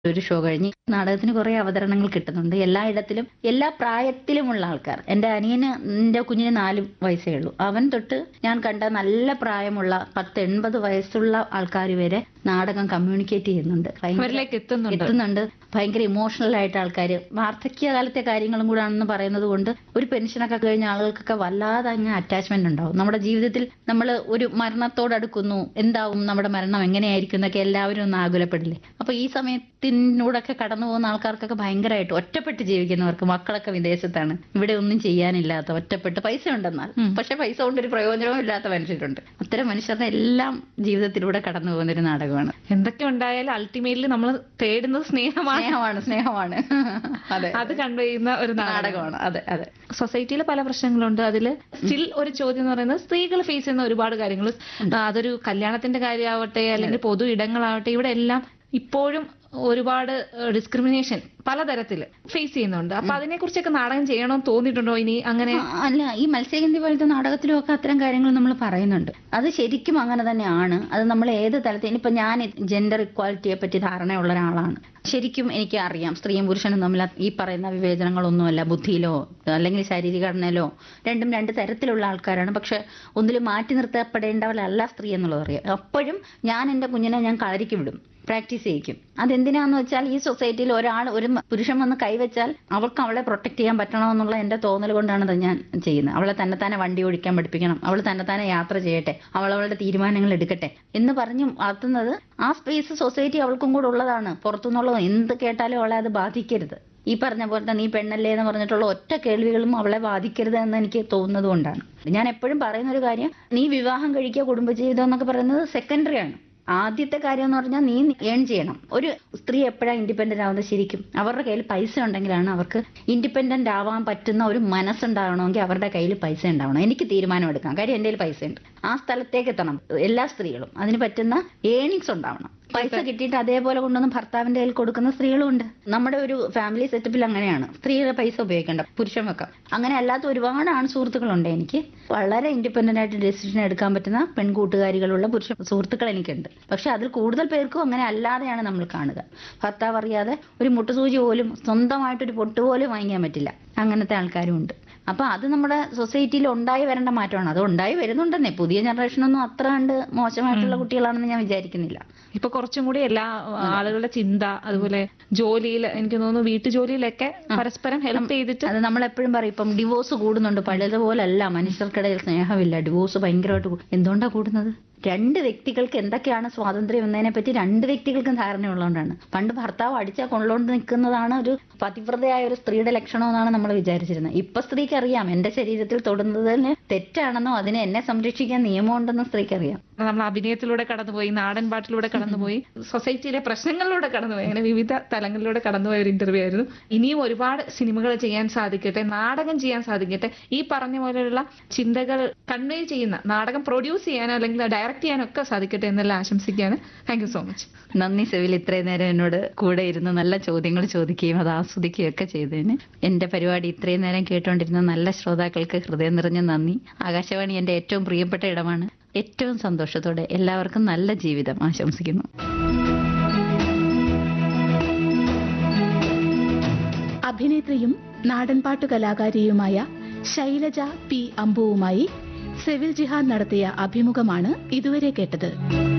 ഒരു ഷോ കഴിഞ്ഞ് നാടകത്തിന് കുറെ അവതരണങ്ങൾ കിട്ടുന്നുണ്ട് എല്ലായിടത്തിലും എല്ലാ പ്രായത്തിലുമുള്ള ആൾക്കാർ എന്റെ അനിയന് എന്റെ കുഞ്ഞിന് നാല് വയസ്സേ ഉള്ളൂ അവൻ തൊട്ട് ഞാൻ കണ്ട നല്ല പ്രായമുള്ള പത്ത് എൺപത് വയസ്സുള്ള ആൾക്കാർ വരെ നാടകം കമ്മ്യൂണിക്കേറ്റ് ചെയ്യുന്നുണ്ട് ഭയങ്കര- അവരിലേക്ക് എത്തുന്നുണ്ട് എത്തുന്നുണ്ട് ഭയങ്കര ഇമോഷണൽ ആയിട്ട് ആൾക്കാർ വാർദ്ധക്യകാലത്തെ കാര്യങ്ങളും കൂടാണെന്ന് പറയുന്നത് കൊണ്ട് ഒരു പെൻഷനൊക്കെ കഴിഞ്ഞ ആളുകൾക്കൊക്കെ വല്ലാതെ അങ്ങ് അറ്റാച്ച്മെന്റ് ഉണ്ടാവും നമ്മുടെ ജീവിതത്തിൽ നമ്മൾ ഒരു മരണത്തോടടുക്കുന്നു എന്താവും നമ്മുടെ മരണം എങ്ങനെയായിരിക്കും എന്നൊക്കെ എല്ലാവരും ഒന്ന് ആകുലപ്പെടില്ലേ അപ്പൊ ഈ സമയത്തിനൂടൊക്കെ കടന്നു പോകുന്ന ആൾക്കാർക്കൊക്കെ ഭയങ്കരമായിട്ട് ഒറ്റപ്പെട്ട് ജീവിക്കുന്നവർക്ക് മക്കളൊക്കെ വിദേശത്താണ് ഇവിടെ ഒന്നും ചെയ്യാനില്ലാത്ത ഒറ്റപ്പെട്ട് പൈസ ഉണ്ടെന്നാൽ പക്ഷെ പൈസ കൊണ്ട് ഒരു പ്രയോജനവും ഇല്ലാത്ത മനുഷ്യരുണ്ട് അത്തരം മനുഷ്യരുടെ എല്ലാം ജീവിതത്തിലൂടെ കടന്നു പോകുന്ന ഒരു നാടകമാണ് എന്തൊക്കെ ഉണ്ടായാലും അൾട്ടിമേറ്റ്ലി നമ്മൾ തേടുന്നത് സ്നേഹമാണ് സ്നേഹമാണ് സ്നേഹമാണ് അതെ അത് കൺവേ ചെയ്യുന്ന ഒരു നാടകം നാടകമാണ് അതെ അതെ സൊസൈറ്റിയിൽ പല പ്രശ്നങ്ങളുണ്ട് അതിൽ സ്റ്റിൽ ഒരു ചോദ്യം എന്ന് പറയുന്നത് സ്ത്രീകൾ ഫേസ് ചെയ്യുന്ന ഒരുപാട് കാര്യങ്ങൾ അതൊരു കല്യാണത്തിന്റെ കാര്യമാവട്ടെ അല്ലെങ്കിൽ പൊതു ഇടങ്ങളാവട്ടെ ഇവിടെ എല്ലാം ഇപ്പോഴും ഒരുപാട് ഡിസ്ക്രിമിനേഷൻ പലതരത്തിൽ ഫേസ് ചെയ്യുന്നുണ്ട് അപ്പൊ അതിനെ കുറിച്ചൊക്കെ നാടകം ചെയ്യണമെന്ന് തോന്നിയിട്ടുണ്ടോ ഇനി അങ്ങനെ ആ, അല്ല ഈ മത്സ്യഗന്ധി പോലത്തെ നാടകത്തിലും ഒക്കെ അത്തരം കാര്യങ്ങൾ നമ്മൾ പറയുന്നുണ്ട് അത് ശരിക്കും അങ്ങനെ തന്നെയാണ് അത് നമ്മൾ ഏത് തലത്തിൽ ഇനിയിപ്പോ ഞാൻ ജെൻഡർ ഇക്വാലിറ്റിയെ പറ്റി ധാരണയുള്ള ഒരാളാണ് ശരിക്കും എനിക്ക് അറിയാം സ്ത്രീയും പുരുഷനും തമ്മിൽ ഈ പറയുന്ന വിവേചനങ്ങളൊന്നുമല്ല ബുദ്ധിയിലോ അല്ലെങ്കിൽ ശാരീരികഘടനയിലോ രണ്ടും രണ്ട് തരത്തിലുള്ള ആൾക്കാരാണ് പക്ഷെ ഒന്നിലും മാറ്റി നിർത്തപ്പെടേണ്ടവരല്ല സ്ത്രീ എന്നുള്ളത് അറിയാം അപ്പോഴും ഞാൻ എൻ്റെ കുഞ്ഞിനെ ഞാൻ കളരിക്ക് വിടും പ്രാക്ടീസ് ചെയ്യിക്കും അതെന്തിനാന്ന് വെച്ചാൽ ഈ സൊസൈറ്റിയിൽ ഒരാൾ ഒരു മ- പുരുഷൻ വന്ന് കൈവച്ചാൽ അവൾക്ക് അവളെ പ്രൊട്ടക്ട് ചെയ്യാൻ പറ്റണമെന്നുള്ള എന്റെ തോന്നൽ കൊണ്ടാണ് ഇത് ഞാൻ ചെയ്യുന്നത് അവളെ തന്നെത്താനെ വണ്ടി ഓടിക്കാൻ പഠിപ്പിക്കണം അവൾ തന്നെത്താനെ യാത്ര ചെയ്യട്ടെ അവൾ അവളുടെ തീരുമാനങ്ങൾ എടുക്കട്ടെ എന്ന് പറഞ്ഞു വളർത്തുന്നത് ആ സ്പേസ് സൊസൈറ്റി അവൾക്കും കൂടെ ഉള്ളതാണ് പുറത്തുനിന്നുള്ളത് എന്ത് കേട്ടാലും അവളെ അത് ബാധിക്കരുത് ഈ പറഞ്ഞ പോലത്തെ നീ പെണ്ണല്ലേ എന്ന് പറഞ്ഞിട്ടുള്ള ഒറ്റ കേൾവികളും അവളെ ബാധിക്കരുത് എന്ന് എനിക്ക് തോന്നുന്നത് കൊണ്ടാണ് ഞാൻ എപ്പോഴും പറയുന്ന ഒരു കാര്യം നീ വിവാഹം കഴിക്കുക കുടുംബജീവിതം എന്നൊക്കെ പറയുന്നത് സെക്കൻഡറി ആണ് ആദ്യത്തെ കാര്യം എന്ന് പറഞ്ഞാൽ നീ ഏൺ ചെയ്യണം ഒരു സ്ത്രീ എപ്പോഴാണ് ഇൻഡിപെൻഡന്റ് ആവുന്നത് ശരിക്കും അവരുടെ കയ്യിൽ പൈസ ഉണ്ടെങ്കിലാണ് അവർക്ക് ഇൻഡിപെൻഡന്റ് ആവാൻ പറ്റുന്ന ഒരു മനസ്സുണ്ടാവണമെങ്കിൽ അവരുടെ കയ്യിൽ പൈസ ഉണ്ടാവണം എനിക്ക് തീരുമാനം എടുക്കാം കാര്യം എൻ്റെ കയ്യിൽ പൈസ ഉണ്ട് ആ സ്ഥലത്തേക്ക് എത്തണം എല്ലാ സ്ത്രീകളും അതിന് പറ്റുന്ന ഏണിങ്സ് ഉണ്ടാവണം പൈസ കിട്ടിയിട്ട് അതേപോലെ കൊണ്ടുവന്ന് ഭർത്താവിന്റെ കയ്യിൽ കൊടുക്കുന്ന സ്ത്രീകളും ഉണ്ട് നമ്മുടെ ഒരു ഫാമിലി സെറ്റപ്പിൽ അങ്ങനെയാണ് സ്ത്രീയുടെ പൈസ ഉപയോഗിക്കേണ്ട പുരുഷൻ വെക്കാം അങ്ങനെ അല്ലാത്ത ഒരുപാട് ആൺ സുഹൃത്തുക്കളുണ്ട് എനിക്ക് വളരെ ഇൻഡിപെൻഡന്റ് ആയിട്ട് ഡെസിഷൻ എടുക്കാൻ പറ്റുന്ന പെൺകൂട്ടുകാരികളുള്ള പുരുഷ സുഹൃത്തുക്കൾ എനിക്കുണ്ട് പക്ഷെ അതിൽ കൂടുതൽ പേർക്കും അങ്ങനെ അല്ലാതെയാണ് നമ്മൾ കാണുക ഭർത്താവ് അറിയാതെ ഒരു മുട്ടുസൂചി പോലും സ്വന്തമായിട്ടൊരു പൊട്ട് പോലും വാങ്ങിക്കാൻ പറ്റില്ല അങ്ങനത്തെ ആൾക്കാരും ഉണ്ട് അപ്പൊ അത് നമ്മുടെ സൊസൈറ്റിയിൽ ഉണ്ടായി വരേണ്ട മാറ്റമാണ് അത് ഉണ്ടായി വരുന്നുണ്ടെന്നേ പുതിയ ജനറേഷനൊന്നും അത്ര കണ്ട് മോശമായിട്ടുള്ള കുട്ടികളാണെന്ന് ഞാൻ വിചാരിക്കുന്നില്ല ഇപ്പൊ കുറച്ചും കൂടി എല്ലാ ആളുകളുടെ ചിന്ത അതുപോലെ ജോലിയിൽ എനിക്ക് തോന്നുന്നു വീട്ടുജോലിയിലൊക്കെ പരസ്പരം ഹെൽപ്പ് ചെയ്തിട്ട് അത് നമ്മൾ എപ്പോഴും പറയും ഇപ്പം ഡിവോഴ്സ് കൂടുന്നുണ്ട് പഴയതുപോലല്ല മനുഷ്യർക്കിടയിൽ സ്നേഹമില്ല ഡിവോഴ്സ് ഭയങ്കരമായിട്ട് കൂ- എന്തുകൊണ്ടാ കൂടുന്നത് രണ്ട് വ്യക്തികൾക്ക് എന്തൊക്കെയാണ് സ്വാതന്ത്ര്യം എന്നതിനെ പറ്റി രണ്ട് വ്യക്തികൾക്കും ധാരണയുള്ളതുകൊണ്ടാണ് പണ്ട് ഭർത്താവ് അടിച്ചാൽ കൊള്ളോണ്ട് നിൽക്കുന്നതാണ് ഒരു പതിവ്രതയായ ഒരു സ്ത്രീയുടെ ലക്ഷണം എന്നാണ് നമ്മൾ വിചാരിച്ചിരുന്നത് ഇപ്പൊ സ്ത്രീക്ക് അറിയാം എന്റെ ശരീരത്തിൽ തൊടുന്നതിന് തെറ്റാണെന്നോ അതിനെ എന്നെ സംരക്ഷിക്കാൻ നിയമമുണ്ടെന്ന് സ്ത്രീക്ക് അറിയാം നമ്മൾ അഭിനയത്തിലൂടെ കടന്നുപോയി നാടൻ പാട്ടിലൂടെ കടന്നുപോയി സൊസൈറ്റിയിലെ പ്രശ്നങ്ങളിലൂടെ കടന്നുപോയി അങ്ങനെ വിവിധ തലങ്ങളിലൂടെ കടന്നുപോയ ഒരു ഇന്റർവ്യൂ ആയിരുന്നു ഇനിയും ഒരുപാട് സിനിമകൾ ചെയ്യാൻ സാധിക്കട്ടെ നാടകം ചെയ്യാൻ സാധിക്കട്ടെ ഈ പറഞ്ഞ പോലെയുള്ള ചിന്തകൾ കൺവേ ചെയ്യുന്ന നാടകം പ്രൊഡ്യൂസ് ചെയ്യാനോ അല്ലെങ്കിൽ ഡയറക്റ്റ് ചെയ്യാനോ ഒക്കെ സാധിക്കട്ടെ എന്നെല്ലാം ആശംസിക്കുകയാണ് താങ്ക് യു സോ മച്ച് നന്ദി സെവിൽ ഇത്രയും നേരം എന്നോട് കൂടെ ഇരുന്ന് നല്ല ചോദ്യങ്ങൾ ചോദിക്കുകയും അത് ആസ്വദിക്കുകയും ഒക്കെ ചെയ്തതിന് എന്റെ പരിപാടി ഇത്രയും നേരം കേട്ടുകൊണ്ടിരുന്ന നല്ല ശ്രോതാക്കൾക്ക് ഹൃദയം നിറഞ്ഞ നന്ദി ആകാശവാണി എന്റെ ഏറ്റവും പ്രിയപ്പെട്ട ഇടമാണ് ഏറ്റവും സന്തോഷത്തോടെ എല്ലാവർക്കും നല്ല ജീവിതം ആശംസിക്കുന്നു അഭിനേത്രിയും നാടൻപാട്ടു കലാകാരിയുമായ ശൈലജ പി അമ്പുവുമായി സെവിൽ ജിഹാൻ നടത്തിയ അഭിമുഖമാണ് ഇതുവരെ കേട്ടത്